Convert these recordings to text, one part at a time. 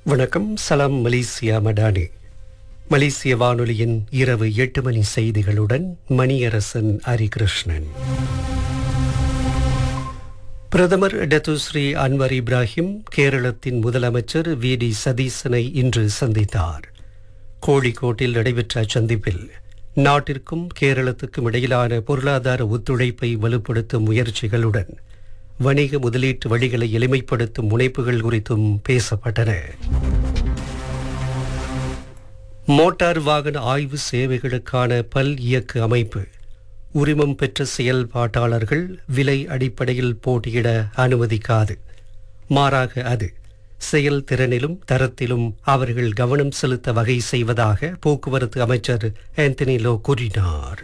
வணக்கம் சலாம் மலேசியா மடானி மலேசிய வானொலியின் இரவு எட்டு மணி செய்திகளுடன் மணியரசன் ஹரிகிருஷ்ணன் பிரதமர் டத்துஸ்ரீ அன்வர் இப்ராஹிம் கேரளத்தின் முதலமைச்சர் வி டி சதீசனை இன்று சந்தித்தார் கோழிக்கோட்டில் நடைபெற்ற அச்சந்திப்பில் நாட்டிற்கும் கேரளத்துக்கும் இடையிலான பொருளாதார ஒத்துழைப்பை வலுப்படுத்தும் முயற்சிகளுடன் வணிக முதலீட்டு வழிகளை எளிமைப்படுத்தும் முனைப்புகள் குறித்தும் பேசப்பட்டன மோட்டார் வாகன ஆய்வு சேவைகளுக்கான பல் இயக்கு அமைப்பு உரிமம் பெற்ற செயல்பாட்டாளர்கள் விலை அடிப்படையில் போட்டியிட அனுமதிக்காது மாறாக அது செயல்திறனிலும் தரத்திலும் அவர்கள் கவனம் செலுத்த வகை செய்வதாக போக்குவரத்து அமைச்சர் ஆந்தனி லோ கூறினார்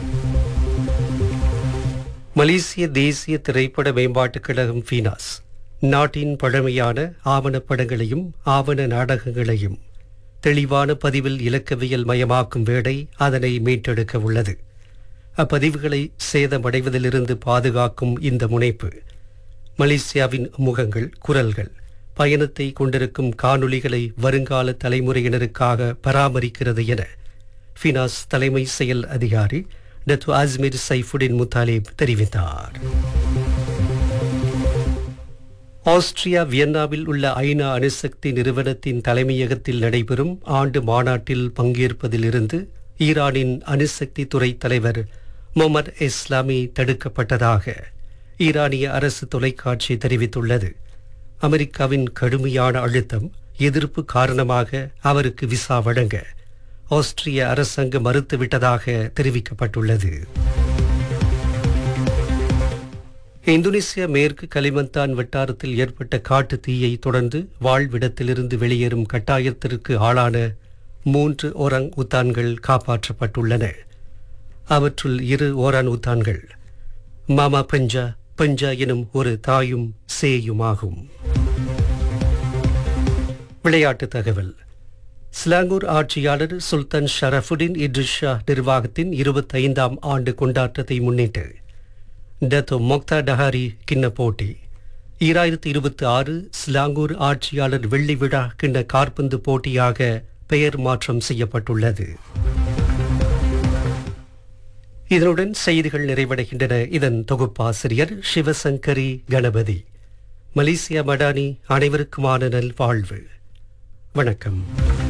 மலேசிய தேசிய திரைப்பட மேம்பாட்டுக் கழகம் ஃபீனாஸ் நாட்டின் பழமையான ஆவணப்படங்களையும் ஆவண நாடகங்களையும் தெளிவான பதிவில் இலக்கவியல் மயமாக்கும் வேடை அதனை மீட்டெடுக்க உள்ளது அப்பதிவுகளை சேதமடைவதிலிருந்து பாதுகாக்கும் இந்த முனைப்பு மலேசியாவின் முகங்கள் குரல்கள் பயணத்தை கொண்டிருக்கும் காணொளிகளை வருங்கால தலைமுறையினருக்காக பராமரிக்கிறது என ஃபினாஸ் தலைமை செயல் அதிகாரி டத்து அஸ்மிர் சைஃபுடின் முத்தாலிப் தெரிவித்தார் ஆஸ்திரியா வியன்னாவில் உள்ள ஐநா அணுசக்தி நிறுவனத்தின் தலைமையகத்தில் நடைபெறும் ஆண்டு மாநாட்டில் பங்கேற்பதிலிருந்து ஈரானின் அணுசக்தி துறை தலைவர் முகமது இஸ்லாமி தடுக்கப்பட்டதாக ஈரானிய அரசு தொலைக்காட்சி தெரிவித்துள்ளது அமெரிக்காவின் கடுமையான அழுத்தம் எதிர்ப்பு காரணமாக அவருக்கு விசா வழங்க ஆஸ்திரிய அரசாங்கம் மறுத்துவிட்டதாக தெரிவிக்கப்பட்டுள்ளது இந்தோனேசியா மேற்கு கலிமந்தான் வட்டாரத்தில் ஏற்பட்ட காட்டு தீயை தொடர்ந்து வாழ்விடத்திலிருந்து வெளியேறும் கட்டாயத்திற்கு ஆளான மூன்று ஓரங் உத்தான்கள் காப்பாற்றப்பட்டுள்ளன அவற்றுள் இரு ஓரான் உத்தான்கள் மாமா பஞ்சா பஞ்சா எனும் ஒரு தாயும் சேயுமாகும் விளையாட்டு தகவல் ஸ்லாங்கூர் ஆட்சியாளர் சுல்தான் ஷரஃபுடின் இட்ரிஷா நிர்வாகத்தின் இருபத்தைந்தாம் ஆண்டு கொண்டாட்டத்தை முன்னிட்டு டத்தோ மொக்தா டஹாரி கிண்ண போட்டி ஈராயிரத்தி இருபத்தி ஆறு ஸ்லாங்கூர் ஆட்சியாளர் வெள்ளி விழா கிண்ண கார்பந்து போட்டியாக பெயர் மாற்றம் செய்யப்பட்டுள்ளது இதனுடன் செய்திகள் நிறைவடைகின்றன இதன் தொகுப்பாசிரியர் சிவசங்கரி கணபதி மலேசியா மடானி அனைவருக்குமான நல் வாழ்வு வணக்கம்